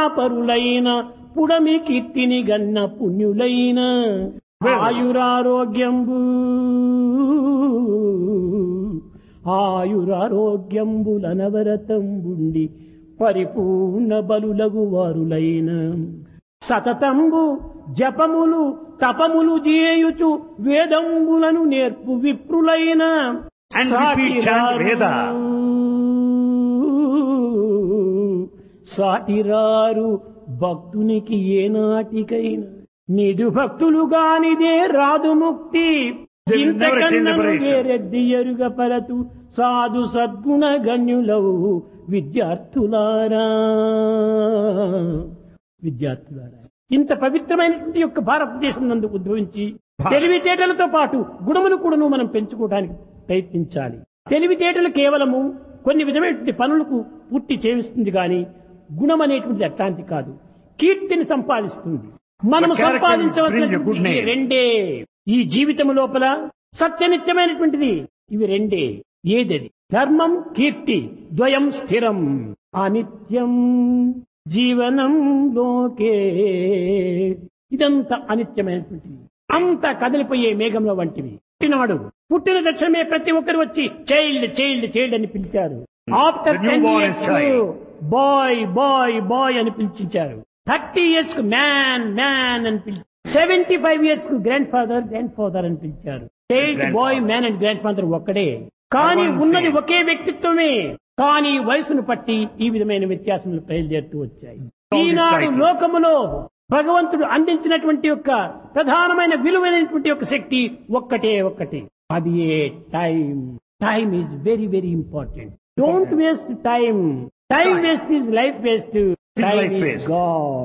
పుణ్యాపరులైన పుడమి కీర్తిని గన్న పుణ్యులైన ఆయురారోగ్యంబు ఆయురారోగ్యంబులనవరతంబుండి పరిపూర్ణ బలులగు వారులైన సతతంబు జపములు తపములు చేయుచు వేదంబులను నేర్పు విప్రులైన And repeat chant Veda. సాటిరారు భక్తునికి ఏనాటికైనా నిడు భక్తులు గానిదే రాదు ముక్తి There is never a ఇంతకన్నను liberation. వేరెద్ది ఎరుగ పరతు సాధు సద్గుణ గణ్యులవు విద్యార్థులారా విద్యార్థులారా ఇంత పవిత్రమైనటువంటి యొక్క భారతదేశం నందు ఉద్భవించి భారత్. తెలివితేటలతో పాటు గుణమును కూడాను మనం పెంచుకోవడానికి ప్రయత్నించాలి తెలివితేటలు కేవలము కొన్ని విధమైనటువంటి పనులకు పూర్తి చేయిస్తుంది కానీ గుణం అనేటువంటిది అట్లాంటి కాదు కీర్తిని సంపాదిస్తుంది మనము The character will bring a good సంపాదించవలసినటువంటి ఈ name. రెండే ఈ జీవితం లోపల సత్యనిత్యమైనటువంటిది ఇవి రెండే ఏదది ధర్మం కీర్తి ద్వయం స్థిరం అనిత్యం జీవనం లోకే ఇదంతా అనిత్యమైనటువంటిది అంత కదిలిపోయే మేఘంలో వంటివి పుట్టినాడు పుట్టిన తక్షణమే ప్రతి ఒక్కరు వచ్చి చైల్డ్ చైల్డ్ చైల్డ్ అని పిలిచారు after The newborn is child. Boy boy boy అని పిలిచించారు థర్టీ ఇయర్స్ కు మ్యాన్ మ్యాన్ అని పిలిచి సెవెంటీ ఫైవ్ ఇయర్స్ కు గ్రాండ్ ఫాదర్ గ్రాండ్ ఫాదర్ అని పిలిచారు child Grandfather. Boy man and grandfather ఒక్కడే కానీ One ఉన్నది same. ఒకే వ్యక్తిత్వమే కానీ వయసును పట్టి ఈ విధమైన వ్యత్యాసములు బయలుదేరుతూ వచ్చాయి All these ఈనాడు titles. లోకములో భగవంతుడు అందించినటువంటి యొక్క ప్రధానమైన విలువైనటువంటి యొక్క శక్తి ఒక్కటే ఒక్కటి అది ఏ time time is very very important don't waste time time Time. Waste is life waste life time is waste. God